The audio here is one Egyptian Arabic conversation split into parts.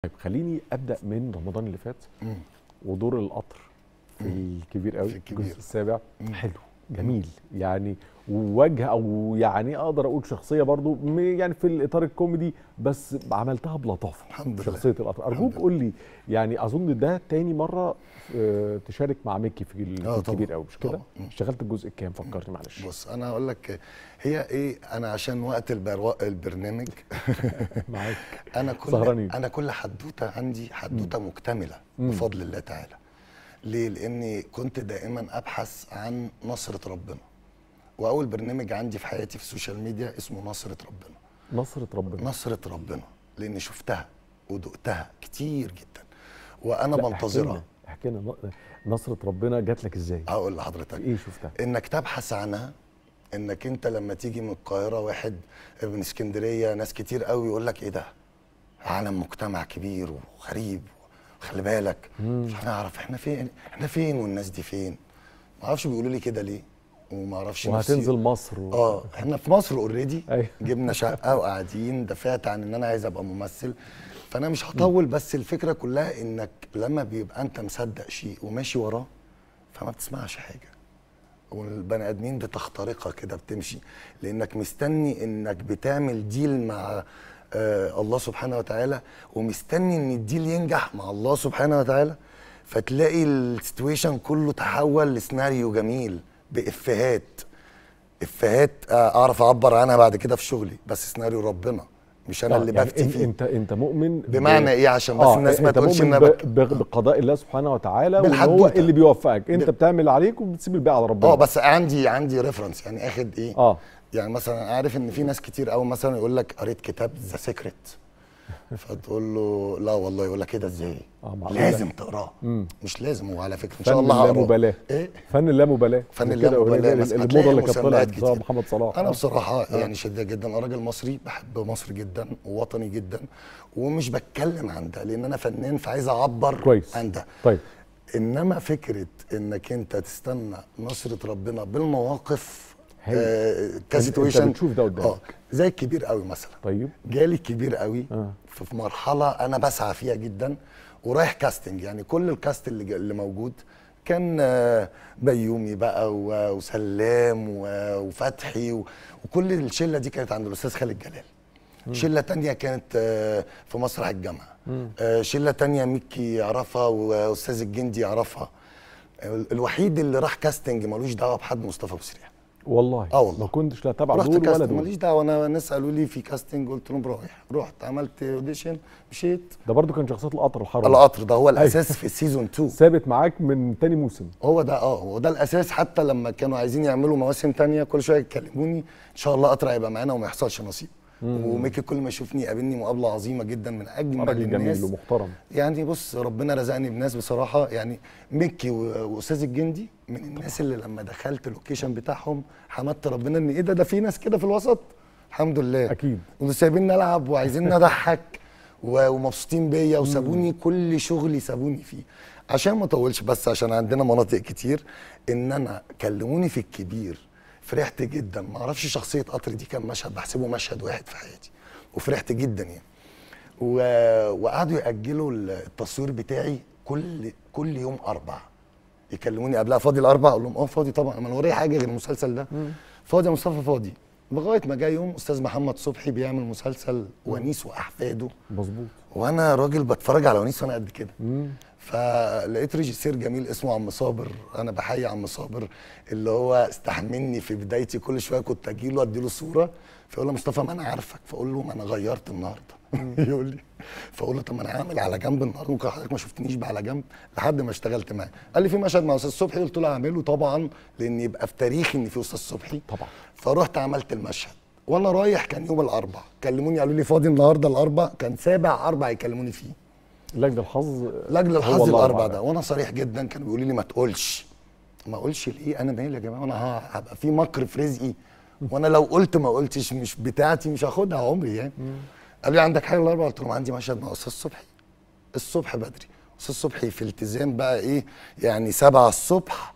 طيب خليني ابدا من رمضان اللي فات مم. ودور القطر في الكبير قوي في الكبير. الجزء السابع مم. حلو جميل يعني ووجه او يعني اقدر اقول شخصيه برضو م- يعني في الاطار الكوميدي بس عملتها بلطافه الحمد لله. شخصيه القطر ارجوك لله. قول لي يعني اظن ده تاني مره آه، تشارك مع ميكي في ال- في آه، الكبير طبعاً. قوي مش كده طبعاً. مم. اشتغلت الجزء الكام فكرني معلش بص انا هقول لك هي ايه انا عشان وقت البرو... البرنامج معاك انا كل سهرانين. انا كل حدوته عندي حدوته مكتمله مم. بفضل الله تعالى ليه لاني كنت دائما ابحث عن نصره ربنا واول برنامج عندي في حياتي في السوشيال ميديا اسمه نصره ربنا نصرة ربنا نصره ربنا لاني شفتها ودقتها كتير جدا وانا لا، احكي بنتظرها لنا- احكي لنا ن- نصرة ربنا جات لك ازاي هقول لحضرتك ايه شفتها انك تبحث عنها انك انت لما تيجي من القاهره واحد من اسكندريه ناس كتير قوي يقول لك ايه ده عالم مجتمع كبير وغريب خلي بالك مش هنعرف احنا فين احنا فين والناس دي فين ما اعرفش بيقولوا لي كده ليه وما اعرفش نفسي- وهتنزل مصر و... اه احنا في مصر اوريدي أيوة. جبنا شقه وقاعدين دفعت عن ان انا عايز ابقى ممثل فانا مش هطول بس الفكره كلها انك لما بيبقى انت مصدق شيء وماشي وراه فما بتسمعش حاجه والبني ادمين بتخترقها كده بتمشي لانك مستني انك بتعمل ديل مع آه الله سبحانه وتعالى ومستني ان الديل ينجح مع الله سبحانه وتعالى فتلاقي السيتويشن كله تحول لسيناريو جميل بافيهات افيهات آه، اعرف اعبر عنها بعد كده في شغلي بس سيناريو ربنا مش انا آه، اللي يعني بفتي انت فيه انت انت مؤمن ب- بمعنى ايه عشان بس الناس ما انت تقولش مؤمن ان انا ب- بك... ب- بقضاء الله سبحانه وتعالى وان هو بالحدوتة. اللي بيوفقك انت بال- بتعمل اللي عليك وبتسيب الباقي على ربنا اه بس عندي عندي ريفرنس يعني اخد ايه اه يعني مثلا عارف ان في ناس كتير قوي مثلا يقول لك قريت كتاب ذا سيكريت فتقول له لا والله يقول لك كده ازاي آه، معقولة؟ لازم تقراه مم. مش لازم هو على فكره ان فن شاء الله اللا هقراه مبالاه ايه فن اللامبالاه فن وكده اللامبالاة، وهي بس ال- هتلاقي الموضه اللي كانت مسميات طلعت بسبب كتير. محمد صلاح انا آه. بصراحه يعني شديد جدا انا راجل مصري بحب مصر جدا ووطني جدا ومش بتكلم عن ده لان انا فنان فعايز اعبر كويس عن ده طيب انما فكره انك انت تستنى نصره ربنا بالمواقف هي. آه انت كسيتويشن بتشوف ده قدامك. اه زي الكبير قوي مثلا طيب جالي الكبير قوي آه. في في مرحله انا بسعى فيها جدا ورايح كاستنج يعني كل الكاست اللي, جا- اللي موجود كان آه، بيومي بقى و- وسلام و- وفتحي و- وكل الشله دي كانت عند الاستاذ خالد جلال شله تانية كانت آه، في مسرح الجامعه آه، شله تانية ميكي يعرفها واستاذ الجندي يعرفها ال- الوحيد اللي راح كاستنج ملوش دعوه بحد مصطفى ابو سريع والله آه والله. ما كنتش لا تابع رحت دول ولا كاستنج دول ماليش دعوه انا الناس قالوا لي في كاستنج قلت لهم رايح رحت عملت اوديشن مشيت ده برضو كان شخصيه القطر الحرب القطر ده هو الاساس في السيزون 2 ثابت معاك من تاني موسم هو ده اه هو ده الاساس حتى لما كانوا عايزين يعملوا مواسم تانية كل شويه يكلموني ان شاء الله قطر هيبقى معانا وما يحصلش نصيب وميكي كل ما يشوفني يقابلني مقابله عظيمه جدا من اجمل راجل جميل الناس ومحترم يعني بص ربنا رزقني بناس بصراحه يعني ميكي و- واستاذ الجندي من الناس اللي لما دخلت اللوكيشن بتاعهم حمدت ربنا ان ايه ده ده في ناس كده في الوسط الحمد لله اكيد وسايبيني العب وعايزين نضحك و- ومبسوطين بيا وسابوني كل شغلي سابوني فيه عشان ما اطولش بس عشان عندنا مناطق كتير ان انا كلموني في الكبير فرحت جدا ما اعرفش شخصيه قطر دي كان مشهد بحسبه مشهد واحد في حياتي وفرحت جدا يعني و... وقعدوا ياجلوا التصوير بتاعي كل كل يوم اربع يكلموني قبلها فاضي الاربع اقول لهم اه فاضي طبعا انا ورايا حاجه غير المسلسل ده فاضي يا مصطفى فاضي لغايه ما جاء يوم استاذ محمد صبحي بيعمل مسلسل ونيس واحفاده مظبوط وانا راجل بتفرج على ونيس وانا قد كده مم. فلقيت ريجيسير جميل اسمه عم صابر انا بحيي عم صابر اللي هو استحملني في بدايتي كل شويه كنت اجي له ادي له صوره فيقول له مصطفى ما انا عارفك فاقول له ما انا غيرت النهارده يقول لي فاقول له طب ما انا هعمل على جنب النهارده ممكن حضرتك ما شفتنيش بقى على جنب لحد ما اشتغلت معاه قال لي في مشهد مع استاذ صبحي قلت له اعمله طبعا لان يبقى في تاريخي ان في استاذ صبحي طبعا فرحت عملت المشهد وانا رايح كان يوم الاربع كلموني قالوا لي فاضي النهارده الاربع كان سابع اربع يكلموني فيه لاجل الحظ لاجل هو الحظ الله الاربع أعلم. ده وانا صريح جدا كانوا بيقولوا لي ما تقولش ما اقولش ليه انا مالي يا جماعه انا ه- هبقى في مكر في رزقي وانا لو قلت ما قلتش مش بتاعتي مش هاخدها عمري يعني قال لي عندك حاجه الاربع قلت لهم عندي مشهد مع استاذ صبحي الصبح بدري استاذ صبحي في التزام بقى ايه يعني سبعة الصبح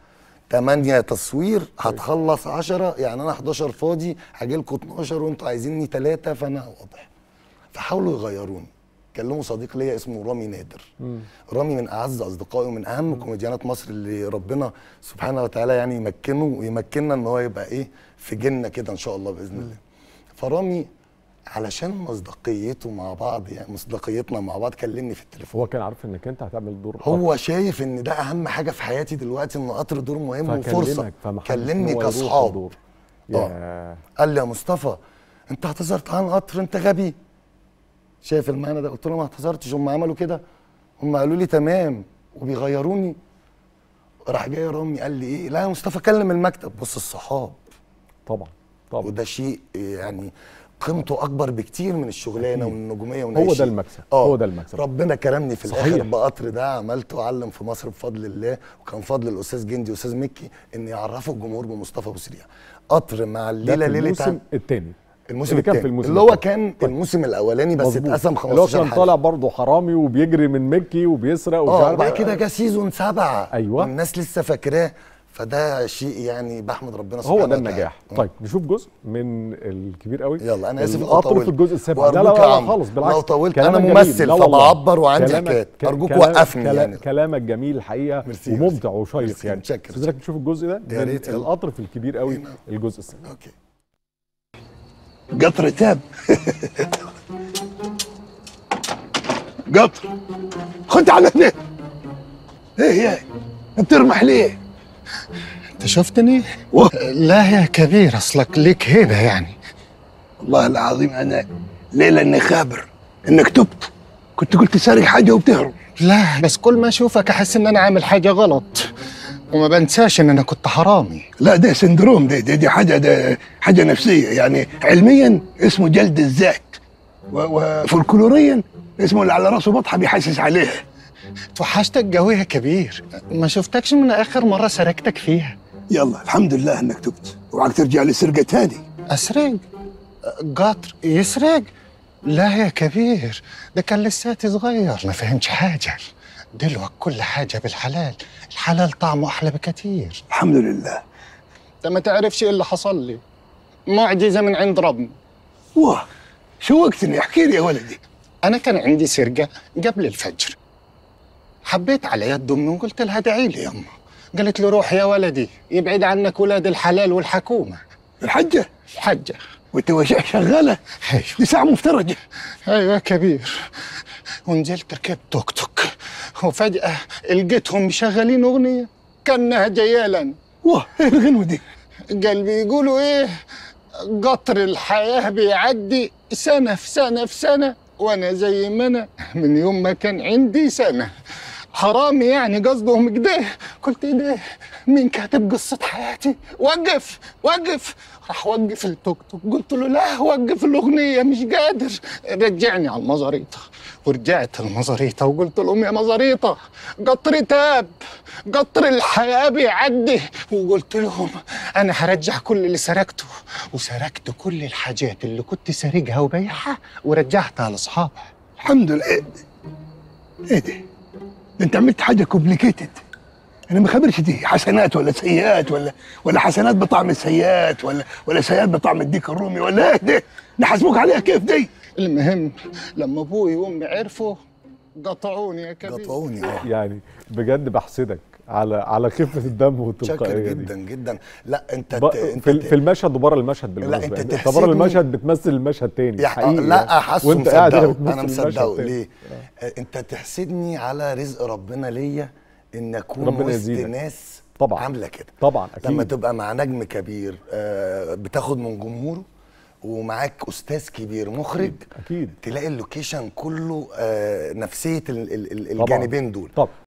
8 تصوير هتخلص 10 يعني انا 11 فاضي هاجي لكم 12 وانتوا عايزيني ثلاثه فانا واضح فحاولوا يغيروني كلمه صديق ليا اسمه رامي نادر رامي من اعز اصدقائي ومن اهم كوميديانات مصر اللي ربنا سبحانه وتعالى يعني يمكنه ويمكننا ان هو يبقى ايه في جنه كده ان شاء الله باذن الله فرامي علشان مصداقيته مع بعض يعني مصداقيتنا مع بعض كلمني في التليفون هو كان عارف انك انت هتعمل دور هو شايف ان ده اهم حاجه في حياتي دلوقتي ان قطر دور مهم وفرصه فكلمك فما حدش كلمني إن هو يروح كاصحاب الدور. آه. يا قال لي يا مصطفى انت اعتذرت عن قطر انت غبي شايف المعنى ده قلت له ما اعتذرتش هم عملوا كده هم قالوا لي تمام وبيغيروني راح جاي رامي قال لي ايه لا يا مصطفى كلم المكتب بص الصحاب طبعا طبعا وده شيء يعني قيمته اكبر بكتير من الشغلانه ومن النجوميه ومن هو أي ده شيء. المكسب، آه. هو ده المكسب. ربنا كرمني في صحيح. الاخر بقطر ده عملته علم في مصر بفضل الله وكان فضل الاستاذ جندي واستاذ مكي ان يعرفوا الجمهور بمصطفى ابو سريع قطر مع ده الليله في ليله الموسم الثاني الموسم اللي كان التاني في الموسم اللي هو التاني. كان طيب. الموسم الاولاني بس مظبوط. اتقسم اللي هو 15 كان حلقه طالع برضه حرامي وبيجري من مكي وبيسرق ومش اه عارف بعد كده جه سيزون سبعه أيوة. والناس لسه فاكراه فده شيء يعني بحمد ربنا سبحانه هو ده وتعالى. النجاح آه. طيب نشوف جزء من الكبير قوي يلا انا اسف لو القطر طولت في الجزء السابع لا لا وأرجوك لا, يا لا عم، خالص بالعكس لو طولت كلامك انا جميل. ممثل لا والله. فبعبر وعندي كلامك- حكايات ك- ارجوك كلام- وقفني كلام يعني كلامك جميل الحقيقه ميرسي، وممتع ميرسي. وشيق ميرسي، يعني متشكر. استاذنك تشوف الجزء ده يا من ريت، يلا. القطر في الكبير قوي هنا. الجزء السابع اوكي قطر تاب قطر خد على هنا ايه يا بترمح ليه؟ انت شفتني؟ و- لا يا كبير اصلك ليك هيبه يعني والله العظيم انا ليلة اني خابر انك تبت كنت قلت سارق حاجه وبتهرب لا بس كل ما اشوفك احس ان انا عامل حاجه غلط وما بنساش ان انا كنت حرامي لا ده سندروم ده, ده دي حاجه ده حاجه نفسيه يعني علميا اسمه جلد الذات و- وفولكلوريا اسمه اللي على راسه بطحه بيحسس عليها توحشتك قوي يا كبير ما شفتكش من اخر مره سرقتك فيها يلا الحمد لله انك تبت اوعك ترجع للسرقه تاني اسرق قطر يسرق لا يا كبير ده كان لساتي صغير ما فهمش حاجه دلوقتي كل حاجه بالحلال الحلال طعمه احلى بكتير الحمد لله انت ما تعرفش ايه اللي حصل لي معجزه من عند ربنا واه شوقتني احكي لي يا ولدي أنا كان عندي سرقة قبل الفجر حبيت على يد أمي وقلت لها ادعي لي يما قالت لي روح يا ولدي يبعد عنك ولاد الحلال والحكومة الحجه الحجة وانت وش- شغاله أيوة دي ساعه مفترجه أيوة كبير ونزلت ركبت توك توك وفجأة لقيتهم مشغلين أغنية كأنها جيالا واه ايه الغنوه دي قال بيقولوا إيه قطر الحياة بيعدي سنة في سنة في سنة وأنا زي ما أنا من يوم ما كان عندي سنة حرامي يعني قصدهم كده قلت ايه ده مين كاتب قصة حياتي وقف وقف راح وقف التوك توك قلت له لا وقف الأغنية مش قادر رجعني على المزاريطة ورجعت المزاريطة وقلت لهم يا مزاريطة قطر تاب قطر الحياة بيعدي وقلت لهم أنا هرجع كل اللي سرقته وسرقت كل الحاجات اللي كنت سارقها وبيعها ورجعتها لأصحابها الحمد لله ايه إيه ده ده انت عملت حاجه كومبليكيتد انا ما خبرش دي حسنات ولا سيئات ولا ولا حسنات بطعم السيئات ولا ولا سيئات بطعم الديك الرومي ولا ايه ده نحاسبوك عليها كيف دي المهم لما ابوي وامي عرفوا قطعوني يا كبير قطعوني اه يعني بجد بحسدك على على خفه الدم شاكر والتلقائيه جدا دي جدا لا انت ب- ت- انت في, ت- في المشهد وبره المشهد بالمناسبه أنت يعني انت تحسدني- بره المشهد بتمثل المشهد تاني يا حقيقي لا يعني. حاسه وانت قاعد هنا مصدقه انا بتمثل المشهد مصدقه تاني. ليه آه، انت تحسدني على رزق ربنا ليا ان اكون ربنا وسط يزيدك. ناس طبعا. عامله كده طبعا اكيد لما تبقى مع نجم كبير آه، بتاخد من جمهوره ومعاك استاذ كبير مخرج اكيد تلاقي اللوكيشن كله آه، نفسيه ال- ال- ال- طبعاً. الجانبين دول طب